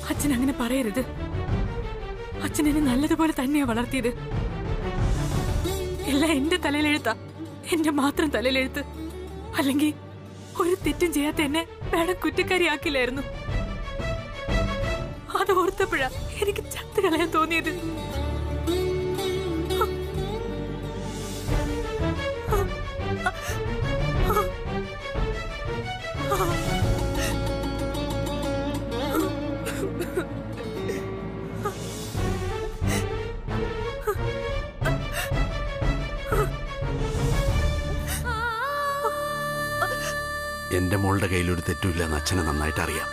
അച്ഛൻ അങ്ങനെ പറയരുത് അച്ഛൻ എന്നെ നല്ലതുപോലെ തന്നെയാ വളർത്തിയത് എല്ലാം എന്റെ തലയിലെഴുത്താ എന്റെ മാത്രം തലയിലെഴുത്ത് അല്ലെങ്കിൽ ഒരു തെറ്റും ചെയ്യാത്ത എന്നെ വേണം കുറ്റക്കാരിയാക്കില്ലായിരുന്നു അത് ഓർത്തപ്പോഴാ എനിക്ക് ചത്ത് കളയാൻ തോന്നിയത് എന്റെ മോളുടെ കയ്യിൽ ഒരു തെറ്റുമില്ലെന്ന് അച്ഛന് നന്നായിട്ട് അറിയാം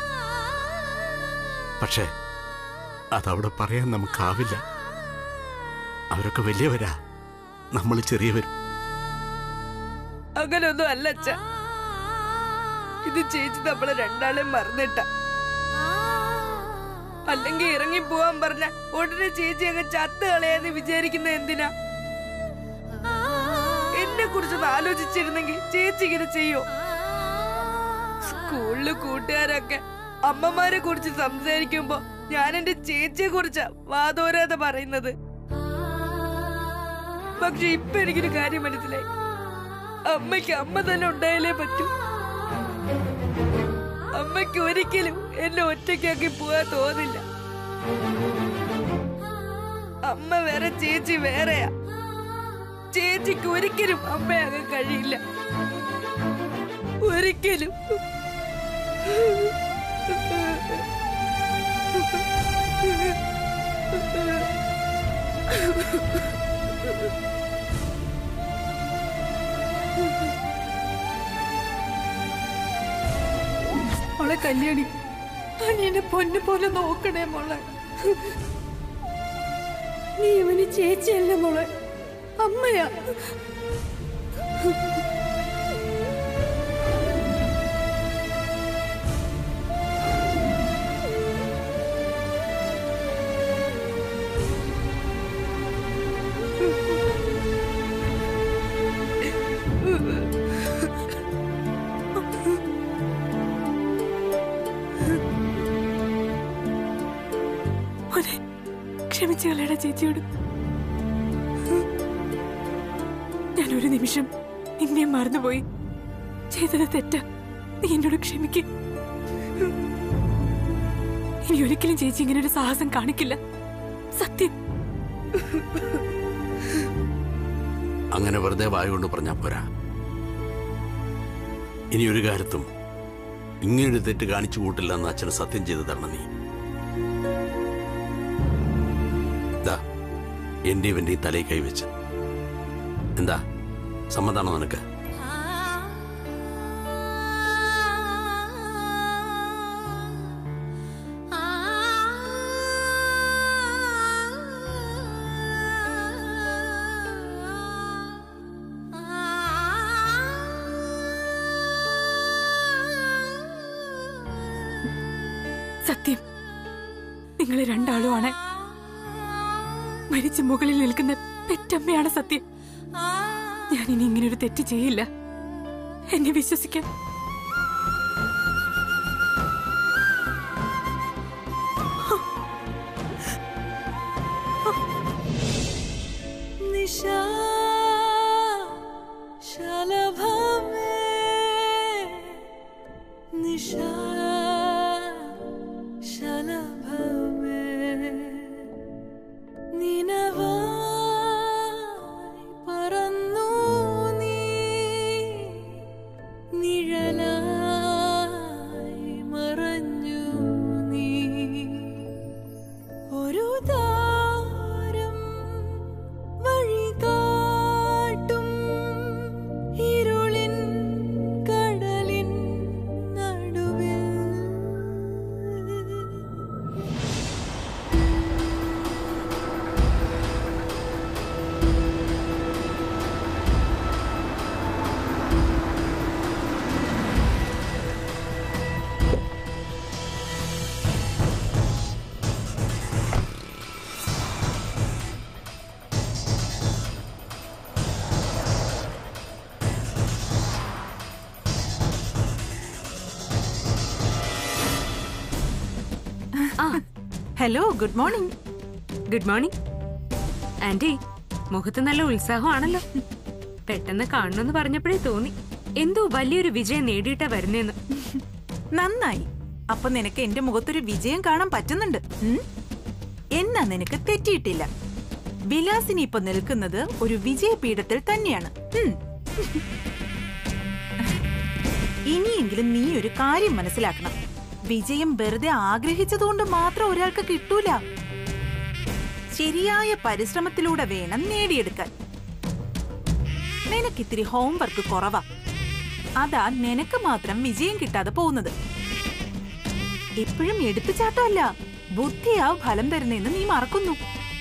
പക്ഷേ അതവിടെ പറയാൻ നമുക്കാവില്ല അവരൊക്കെ വലിയവരാ നമ്മൾ ചെറിയവരും അങ്ങനൊന്നും അല്ല അച്ഛ ഇത് ചേച്ചി നമ്മളെ രണ്ടാളെ മറന്നിട്ട അല്ലെങ്കിൽ ഇറങ്ങി പോവാൻ പറഞ്ഞ ഉടനെ ചേച്ചി അങ്ങ് ചത്ത് കളയാന്ന് വിചാരിക്കുന്ന എന്തിനാ എന്നെ കുറിച്ചൊന്ന് ആലോചിച്ചിരുന്നെങ്കിൽ ചേച്ചി ഇങ്ങനെ ചെയ്യോ സ്കൂളില് കൂട്ടുകാരൊക്കെ അമ്മമാരെ കുറിച്ച് സംസാരിക്കുമ്പോ ഞാൻ എന്റെ ചേച്ചിയെ കുറിച്ചാ വാതോരാതെ പറയുന്നത് പക്ഷെ ഇപ്പൊ എനിക്കൊരു കാര്യം മനസ്സിലായി അമ്മയ്ക്ക് അമ്മ തന്നെ ഉണ്ടായാലേ പറ്റൂ അമ്മയ്ക്ക് ഒരിക്കലും എന്നെ ഒറ്റയ്ക്കാക്കി പോവാൻ തോന്നില്ല അമ്മ വേറെ ചേച്ചി വേറെയാ ചേച്ചിക്ക് ഒരിക്കലും അമ്മയാകാൻ കഴിയില്ല ഒരിക്കലും മോളെ കല്യാണി നീ എന്നെ പൊന്നു പോലെ നോക്കണേ മോളെ നീ ഇവന് ചേച്ചിയല്ല മോളെ അമ്മയാ മോനെ ക്ഷമിച്ചു കളയടാ ചേച്ചിയോട് ഞാൻ ഒരു നിമിഷം നിന്നെ മറന്നുപോയി ചെയ്തത് തെറ്റാ നീ എന്നോട് ക്ഷമിക്ക് ഇനി ഒരിക്കലും ചേച്ചി ഇങ്ങനെ ഒരു സാഹസം കാണിക്കില്ല സത്യം അങ്ങനെ വെറുതെ വായ കൊണ്ട് പറഞ്ഞാ പോരാ ഇനി ഒരു കാര്യത്തും ഇങ്ങനൊരു തെറ്റ് കാണിച്ചു കൂട്ടില്ല എന്ന് അച്ഛന് സത്യം ചെയ്തു തരണം നീ ദാ എന്റെ ഇവന്റെ ഈ തലയിൽ കൈവച്ച് എന്താ സമ്മതാണോ നിനക്ക് സത്യം നിങ്ങൾ രണ്ടാളുമാണ് മരിച്ച മുകളിൽ നിൽക്കുന്ന പെറ്റമ്മയാണ് സത്യം ഞാൻ ഇനി ഇങ്ങനെ ഒരു തെറ്റ് ചെയ്യില്ല എന്നെ വിശ്വസിക്കാം നിശാ ശലഭമേ നിശാ ശലഭമേ നിനവായി പറന്നു നീ നിഴലായി മറഞ്ഞു നീ ഒരു താരം വഴികാട്ടും ഇരുളിൻ കടലിൻ നടുവിൽ ആ hello good morning good morning aunty മുഖത്ത് നല്ല ഉത്സാഹമാണല്ലോ പെട്ടെന്ന് കാണണമെന്ന് പറഞ്ഞപ്പോഴേ തോന്നി എന്തോ വലിയൊരു വിജയം നേടിയിട്ടാ വരുന്നേന്ന് നന്നായി അപ്പൊ നിനക്ക് എന്റെ മുഖത്തൊരു വിജയം കാണാൻ പറ്റുന്നുണ്ട് ഉം? എന്നാ നിനക്ക് തെറ്റിയിട്ടില്ല വിലാസിനി ഇപ്പൊ നിൽക്കുന്നത് ഒരു വിജയപീഠത്തിൽ തന്നെയാണ് ഉം. ഇനിയെങ്കിലും നീ ഒരു കാര്യം മനസ്സിലാക്കണം വിജയം വെറുതെ ആഗ്രഹിച്ചതുകൊണ്ട് മാത്രം ഒരാൾക്ക് കിട്ടൂല ശരിയായ പരിശ്രമത്തിലൂടെ വേണം നേടിയെടുക്കാൻ നിനക്കിത്തിരി ഹോംവർക്ക് കുറവാ അതാ നിനക്ക് മാത്രം വിജയം കിട്ടാതെ പോകുന്നത് എപ്പോഴും എടുത്തുചാട്ടമല്ല ബുദ്ധിയാ ഫലം തരുന്നെന്ന് നീ മറക്കുന്നു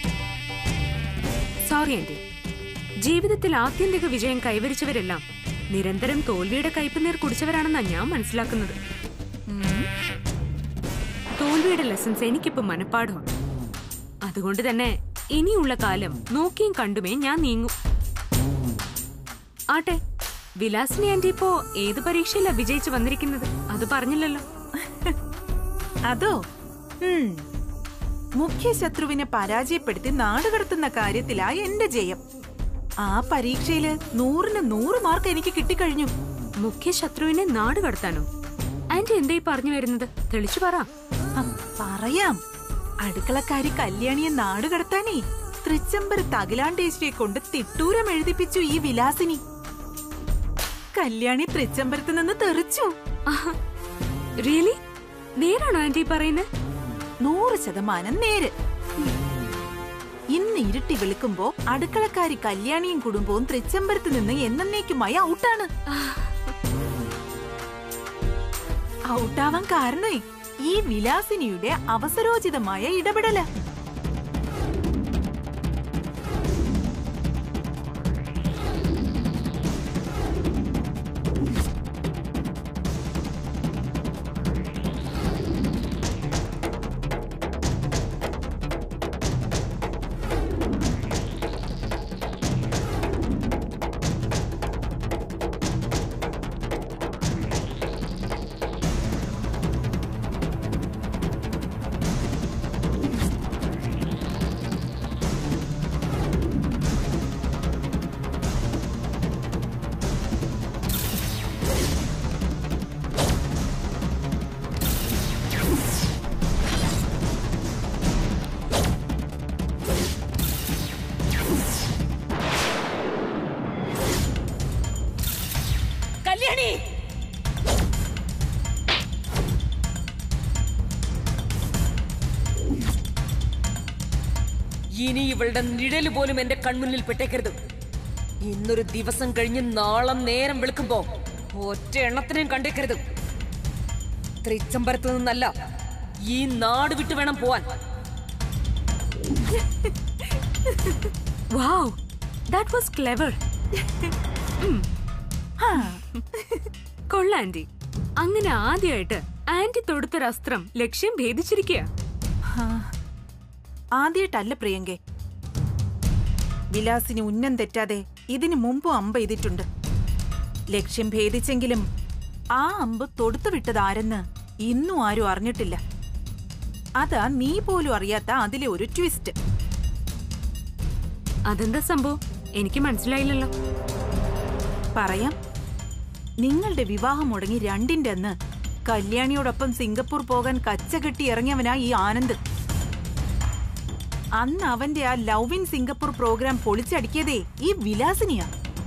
സോറി ആന്റി ജീവിതത്തിൽ ആത്യന്തിക വിജയം കൈവരിച്ചവരെല്ലാം നിരന്തരം തോൽവിയുടെ കയ്പുനീർ കുടിച്ചവരാണെന്നാ ഞാൻ മനസ്സിലാക്കുന്നത് ഉം. തോൽവിയുടെ ലെസൺസ് എനിക്കിപ്പോ മനപ്പാഠമാണ് അതുകൊണ്ട് തന്നെ ഇനിയുള്ള കാലം നോക്കിയും കണ്ടുമേ ഞാൻ നീങ്ങും ആട്ടെ വിലാസിനി ആന്റി ഇപ്പോ ഏത് പരീക്ഷയിലാ വിജയിച്ചു വന്നിരിക്കുന്നത് അത് പറഞ്ഞില്ലല്ലോ അതോ ഉം. മുഖ്യ ശത്രുവിനെ പരാജയപ്പെടുത്തി നാടുകടത്തുന്ന കാര്യത്തിലാ എന്റെ ജയം ആ പരീക്ഷയില് നൂറിന് നൂറ് മാർക്ക് എനിക്ക് കിട്ടിക്കഴിഞ്ഞു മുഖ്യ ശത്രുവിനെ നാട് കടത്താനോ ആന്റി എന്തായി പറഞ്ഞു വരുന്നത് തെളിച്ചു പറ ആ, പറയാം അടുക്കളക്കാരി കല്യാണിയെ നാടുകടത്താനേ തൃച്ചംബർ തകിലാണ്ടേശ്വരിയെ കൊണ്ട് തിട്ടൂരം എഴുതിപ്പിച്ചു ഈ വിലാസിനി കല്യാണി തൃച്ചംബരത്ത് നിന്ന് തെറിച്ചു റിയലി നേരാണോ ആന്റി പറയുന്നത് നൂറ് ശതമാനം നേര് ഇന്ന് ഇരുട്ടി വെളുക്കുമ്പോ അടുക്കളക്കാരി കല്യാണിയും കുടുംബവും തൃച്ചംബരത്ത് നിന്ന് എന്നേക്കുമായി ഔട്ടാണ് ഔട്ടാവാൻ കാരണേ ഈ വിലാസിനിയുടെ അവസരോചിതമായ ഇടപെടല കല്യാണി ഇനി ഇവളുടെ നിഴല് പോലും എന്റെ കൺമുന്നിൽ പെട്ടേക്കരുത് ഇന്നൊരു ദിവസം കഴിഞ്ഞ് നാളെ നേരം വെളുക്കുമ്പോ ഒറ്റ എണ്ണത്തിനെയും കണ്ടേക്കരുത് തൃച്ചംബരത്ത് നിന്നല്ല ഈ നാട് വിട്ടു വേണം പോവാൻ വാവ് ദാറ്റ് വാസ് ക്ലെവർ കൊള്ള ആന്റി അങ്ങനെ ആദ്യമായിട്ട് ആന്റി തൊടുത്തൊരു അസ്ത്രം ലക്ഷ്യം ഭേദിച്ചിരിക്കുക ആദ്യമായിട്ടല്ല പ്രിയങ്കെ വിലാസിനി ഉന്നം തെറ്റാതെ ഇതിനു മുമ്പും അമ്പ് ചെയ്തിട്ടുണ്ട് ലക്ഷ്യം ഭേദിച്ചെങ്കിലും ആ അമ്പ് തൊടുത്തു വിട്ടത് ആരെന്ന് ഇന്നും ആരും അറിഞ്ഞിട്ടില്ല അതാ നീ പോലും അറിയാത്ത അതിലെ ഒരു ട്വിസ്റ്റ് അതെന്താ സംഭവം എനിക്ക് മനസ്സിലായില്ലല്ലോ പറയാം നിങ്ങളുടെ വിവാഹം മുടങ്ങി രണ്ടിന്റെ അന്ന് കല്യാണിയോടൊപ്പം സിംഗപ്പൂർ പോകാൻ കച്ച കെട്ടി ഇറങ്ങിയവനാ ഈ ആനന്ദ് അന്ന് അവന്റെ ആ ലവ് ഇൻ സിംഗപ്പൂർ പ്രോഗ്രാം പൊളിച്ചടിക്കിയതേ ഈ വിലാസിനിയാ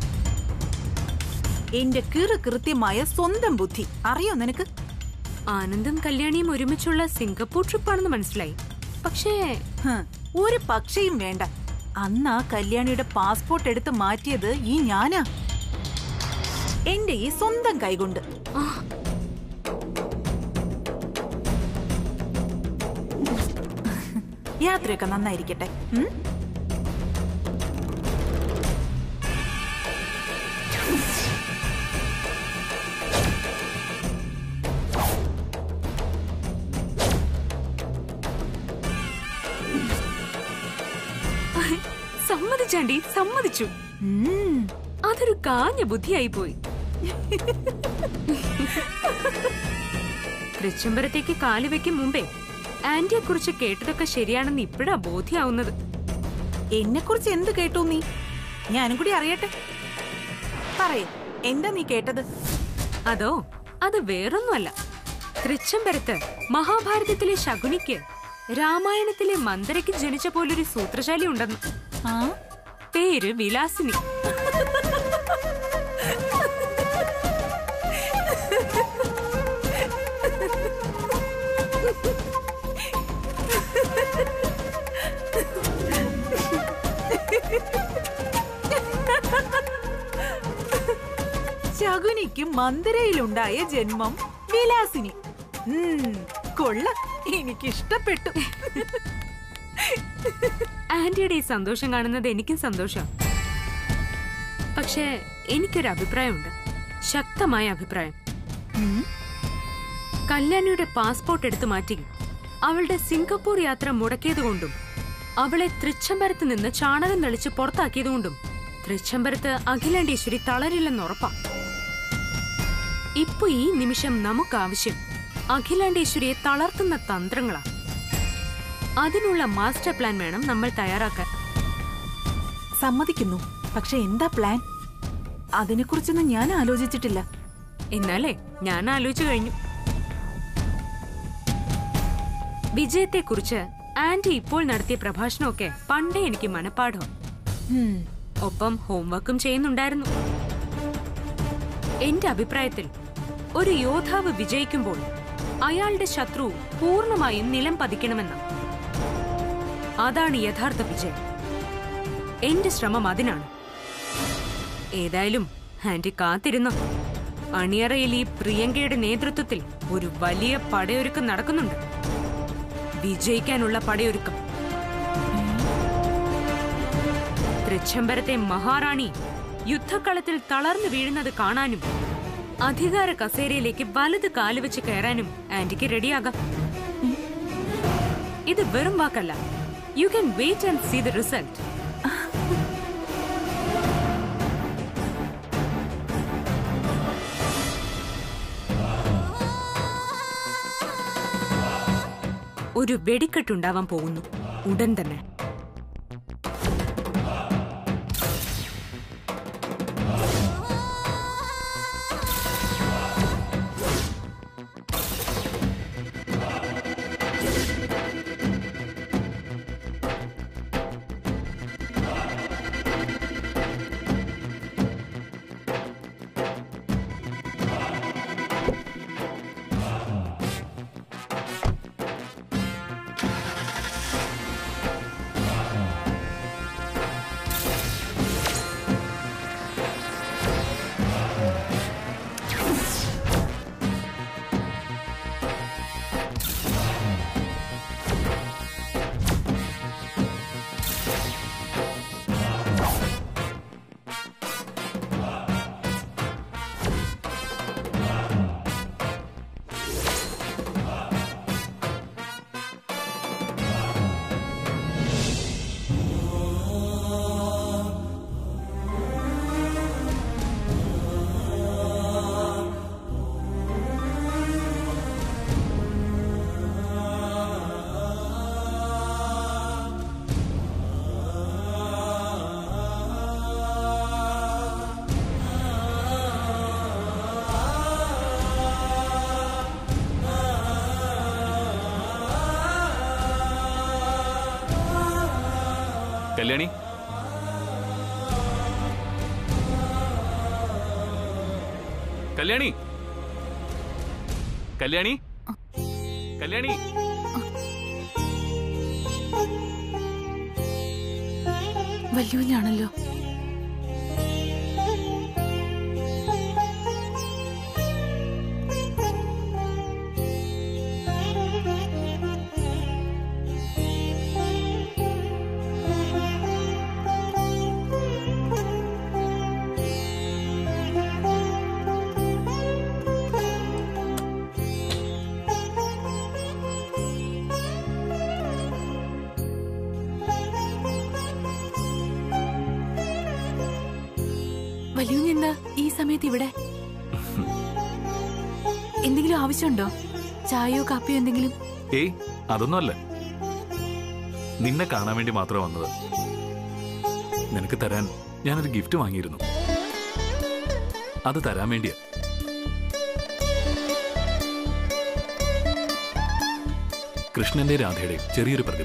എന്റെ കിറു കൃത്യമായ സ്വന്തം ബുദ്ധി അറിയോ നിനക്ക് ആനന്ദും കല്യാണിയും ഒരുമിച്ചുള്ള സിംഗപ്പൂർ ട്രിപ്പാണെന്ന് മനസ്സിലായി പക്ഷേ ഹ്, ഒരു പക്ഷയും വേണ്ട അന്ന് ആ കല്യാണിയുടെ പാസ്പോർട്ട് എടുത്ത് മാറ്റിയത് ഈ ഞാനാ എന്റെ ഈ സ്വന്തം കൈകൊണ്ട് ആ, യാത്രയൊക്കെ നന്നായിരിക്കട്ടെ ഉം? സമ്മതിച്ചാണ്ടി സമ്മതിച്ചു ഉം. അതൊരു കാഞ്ഞ ബുദ്ധിയായി പോയി തൃച്ചംബരത്തേക്ക് കാല് വെക്കും മുമ്പേ ആന്റിയെ കുറിച്ച് കേട്ടതൊക്കെ ശരിയാണെന്ന് ഇപ്പോഴാ ബോധ്യാവുന്നത് എന്നെ കുറിച്ച് എന്ത് കേട്ടു നീ ഞാനും കൂടി അറിയട്ടെ പറയേ എന്താ നീ കേട്ടത് അതോ അത് വേറൊന്നുമല്ല തൃച്ചംബരത്ത് മഹാഭാരതത്തിലെ ശകുനിക്ക് രാമായണത്തിലെ മന്ദരയ്ക്ക് ജനിച്ച പോലൊരു സൂത്രശാലി ഉണ്ടെന്ന് ആ പേര് വിലാസിനി ശകുനിക്ക് മന്ദിരയിലുണ്ടായ ജന്മം വിലാസിനി ഉം, കൊള്ളാം എനിക്കിഷ്ടപ്പെട്ടു ആന്റിയുടെ ഈ സന്തോഷം കാണുന്നത് എനിക്കും സന്തോഷം പക്ഷേ എനിക്കൊരു അഭിപ്രായമുണ്ട് ശക്തമായ അഭിപ്രായം ഉം, കല്യാണിയുടെ പാസ്പോർട്ട് എടുത്തു മാറ്റി അവളുടെ സിംഗപ്പൂർ യാത്ര മുടക്കിയതുകൊണ്ടും അവളെ തൃച്ചംബരത്ത് നിന്ന് ചാണകം തളിച്ച് പുറത്താക്കിയതുകൊണ്ടും തൃച്ചംബരത്ത് അഖിലാണ്ടേശ്വരി തളരില്ലെന്ന് ഉറപ്പാ ഇപ്പൊ ഈ നിമിഷം നമുക്ക് ആവശ്യം അഖിലാണ്ടേശ്വരിയെ തളർത്തുന്ന തന്ത്രങ്ങളാ അതിനുള്ള മാസ്റ്റർ പ്ലാൻ വേണം നമ്മൾ തയ്യാറാക്കാൻ സമ്മതിക്കുന്നു പക്ഷെ എന്താ പ്ലാൻ അതിനെക്കുറിച്ചൊന്നും ഞാൻ ആലോചിച്ചിട്ടില്ല എന്നാലേ ഞാൻ ആലോചിച്ചു കഴിഞ്ഞു വിജയത്തെക്കുറിച്ച് ആന്റി ഇപ്പോൾ നടത്തിയ പ്രഭാഷണമൊക്കെ പണ്ടേ എനിക്ക് മനപ്പാഠം ഉം, ഒപ്പം ഹോംവർക്കും ചെയ്യുന്നുണ്ടായിരുന്നു എന്റെ അഭിപ്രായത്തിൽ ഒരു യോദ്ധാവ് വിജയിക്കുമ്പോൾ അയാളുടെ ശത്രു പൂർണ്ണമായും നിലം പതിക്കണമെന്ന അതാണ് യഥാർത്ഥ വിജയം എന്റെ ശ്രമം അതിനാണ് ഏതായാലും ആന്റി കാത്തിരുന്നു അണിയറയിൽ ഈ പ്രിയങ്കയുടെ നേതൃത്വത്തിൽ ഒരു വലിയ പടയൊരുക്കം നടക്കുന്നുണ്ട് വിജയിക്കാനുള്ള പടയൊരുക്കം തൃച്ചംബരത്തെ മഹാറാണി യുദ്ധക്കളത്തിൽ തളർന്നു വീഴുന്നത് കാണാനും അധികാര കസേരയിലേക്ക് വലത് കാലുവെച്ച് കയറാനും ആന്റിക്ക് റെഡിയാകാം ഇത് വെറും വാക്കല്ല you can wait and see the result ഒരു വെടിക്കെട്ടുണ്ടാവാൻ പോകുന്നു ഉടൻ തന്നെ കല്യാണി കല്യാണി കല്യാണി കല്യാണി വല്യുവിനാണല്ലോ വല്യുവിനെന്താ ഈ സമയത്ത് ഇവിടെ എന്തെങ്കിലും ആവശ്യമുണ്ടോ ചായയോ കാപ്പിയോ എന്തെങ്കിലും ഏയ് അതൊന്നുമല്ല നിന്നെ കാണാൻ വേണ്ടി മാത്രം വന്നത് നിനക്ക് തരാൻ ഞാനൊരു ഗിഫ്റ്റ് വാങ്ങിയിരുന്നു അത് തരാൻ വേണ്ടിയാ കൃഷ്ണന്റെ രാധയുടെ ചെറിയൊരു പ്രതിമ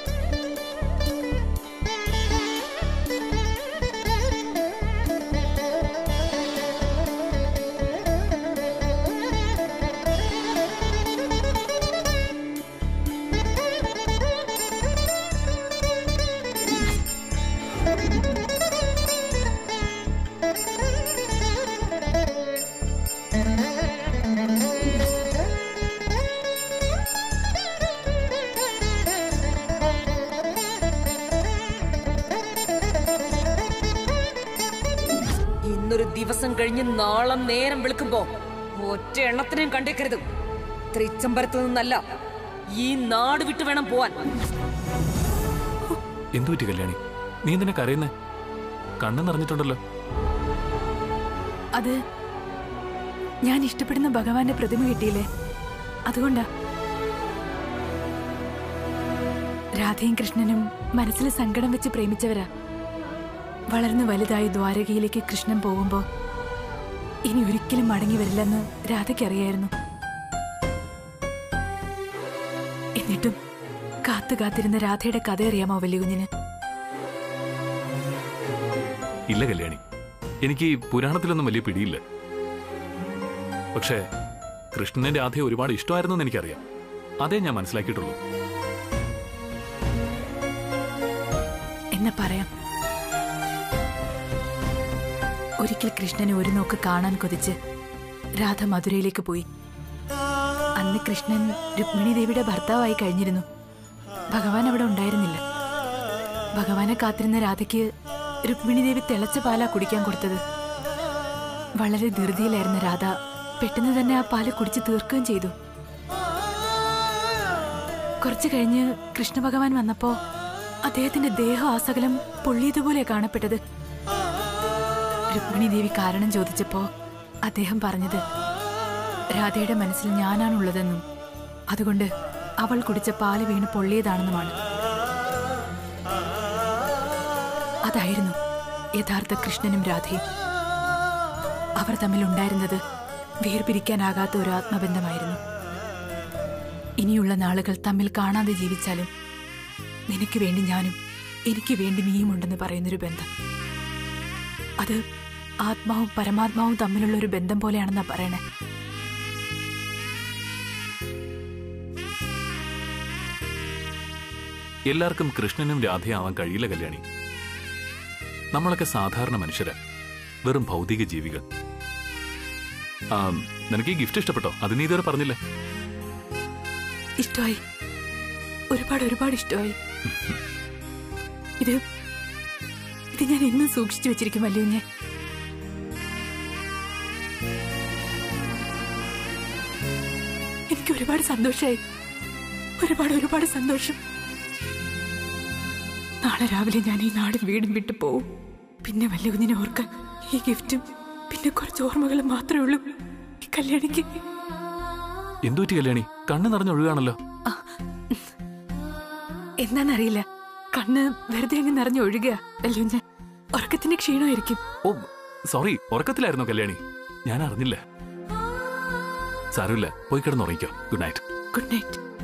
ഇന്നൊരു ദിവസം കഴിഞ്ഞ് നാളെ നേരം വെളുക്കുമ്പോ ഒറ്റ എണ്ണത്തിനെയും കണ്ടേക്കരുത് തൃച്ചമ്പരത്ത് നിന്നല്ല ഈ നാട് വിട്ടു വേണം പോവാൻ എന്തു പറ്റി കല്യാണി നീ എന്തിനാ കരയുന്നേ കണ്ണു നിറഞ്ഞിട്ടുണ്ടല്ലോ അത് ഞാൻ ഇഷ്ടപ്പെടുന്ന ഭഗവാന്റെ പ്രതിമ കിട്ടിയില്ലേ അതുകൊണ്ടാ രാധയും കൃഷ്ണനും മനസ്സിൽ സങ്കടം വെച്ച് പ്രേമിച്ചവരാ വളർന്നു വലുതായി ദ്വാരകയിലേക്ക് കൃഷ്ണൻ പോകുമ്പോ ഇനി ഒരിക്കലും മടങ്ങി വരില്ലെന്ന് രാധയ്ക്കറിയായിരുന്നു എന്നിട്ടും കാത്തു കാത്തിരുന്ന രാധയുടെ കഥ അറിയാമോ വലിയ കുഞ്ഞിന് ഇല്ല കല്യാണി എനിക്ക് ഈ പുരാണത്തിലൊന്നും വലിയ പിടിയില്ല പക്ഷേ കൃഷ്ണനെ രാധയെ ഒരുപാട് ഇഷ്ടമായിരുന്നു എന്ന് എനിക്കറിയാം അതേ ഞാൻ മനസ്സിലാക്കിയിട്ടുള്ളൂ എന്നെ പറയാം ഒരിക്കൽ കൃഷ്ണനെ ഒരു നോക്ക് കാണാൻ കൊതിച്ച് രാധ മധുരയിലേക്ക് പോയി അന്ന് കൃഷ്ണൻ രുക്മിണി ദേവിയുടെ ഭർത്താവായി കഴിഞ്ഞിരുന്നു ഭഗവാൻ അവിടെ ഉണ്ടായിരുന്നില്ല ഭഗവാനെ കാത്തിരുന്ന രാധയ്ക്ക് രുക്മിണി ദേവി തിളച്ച പാലാ കുടിക്കാൻ കൊടുത്തത് വളരെ ധൃതിയിലായിരുന്ന രാധ പെട്ടെന്ന് തന്നെ ആ പാല് കുടിച്ച് തീർക്കുകയും ചെയ്തു കുറച്ചു കഴിഞ്ഞ് കൃഷ്ണഭഗവാൻ വന്നപ്പോ അദ്ദേഹത്തിന്റെ ദേഹം ആസകലം പൊള്ളിയതുപോലെ കാണപ്പെട്ടത് രുക്മിണി ദേവി കാരണം ചോദിച്ചപ്പോ അദ്ദേഹം പറഞ്ഞത് രാധയുടെ മനസ്സിൽ ഞാനാണുള്ളതെന്നും അതുകൊണ്ട് അവൾ കുടിച്ച പാല് വീണ് പൊള്ളിയതാണെന്നുമാണ് അതായിരുന്നു യഥാർത്ഥ കൃഷ്ണനും രാധയും അവർ തമ്മിൽ ഉണ്ടായിരുന്നത് വേർപിരിക്കാനാകാത്ത ഒരു ആത്മബന്ധമായിരുന്നു ഇനിയുള്ള നാളുകൾ തമ്മിൽ കാണാതെ ജീവിച്ചാലും നിനക്ക് വേണ്ടി ഞാനും എനിക്ക് വേണ്ടി നീയും ഉണ്ടെന്ന് പറയുന്നൊരു ബന്ധം അത് ആത്മാവും പരമാത്മാവും തമ്മിലുള്ള ഒരു ബന്ധം പോലെയാണെന്നാ പറയണേ എല്ലാവർക്കും കൃഷ്ണനും രാധയാവാൻ കഴിയില്ല കല്യാണി നമ്മളൊക്കെ സാധാരണ മനുഷ്യരാ വെറും ഭൗതിക ജീവികൾ ആ, നിനക്ക് ഈ ഗിഫ്റ്റ് ഇഷ്ടപ്പെട്ടോ അത് നീ ഇതുവരെ പറഞ്ഞില്ലേ ഇഷ്ടമായി ഒരുപാട് ഒരുപാട് ഇഷ്ടമായി ഇത് ഇത് ഞാൻ എന്നും സൂക്ഷിച്ചു വെച്ചിരിക്കും വല്യുഞ്ഞെ എനിക്ക് ഒരുപാട് സന്തോഷമായി ഒരുപാട് ഒരുപാട് സന്തോഷം നാളെ രാവിലെ ഞാൻ ഈ നാടും വീടും വിട്ടു പോവും പിന്നെ വല്യ കുഞ്ഞിനെ ഓർക്കാൻ ഈ ഗിഫ്റ്റും പിന്നെ കുറച്ച് ഓർമ്മകളും മാത്രമേ ഉള്ളൂ ഈ കല്യാണിക്ക് എന്തു പറ്റി കല്യാണി കണ്ണ് നിറഞ്ഞൊഴുകാണല്ലോ എന്താന്നറിയില്ല കണ്ണ് വെറുതെ അങ്ങ് നിറഞ്ഞു ഒഴുകുക വല്യുഞ്ഞ ഉറക്കത്തിന്റെ ക്ഷീണമായിരിക്കും ഓ സോറി ഉറക്കത്തിലായിരുന്നോ കല്യാണി ഞാൻ അറിഞ്ഞില്ല സാരമില്ല പോയി കിടന്നുറങ്ങിക്കോ ഗുഡ് നൈറ്റ് ഗുഡ് നൈറ്റ്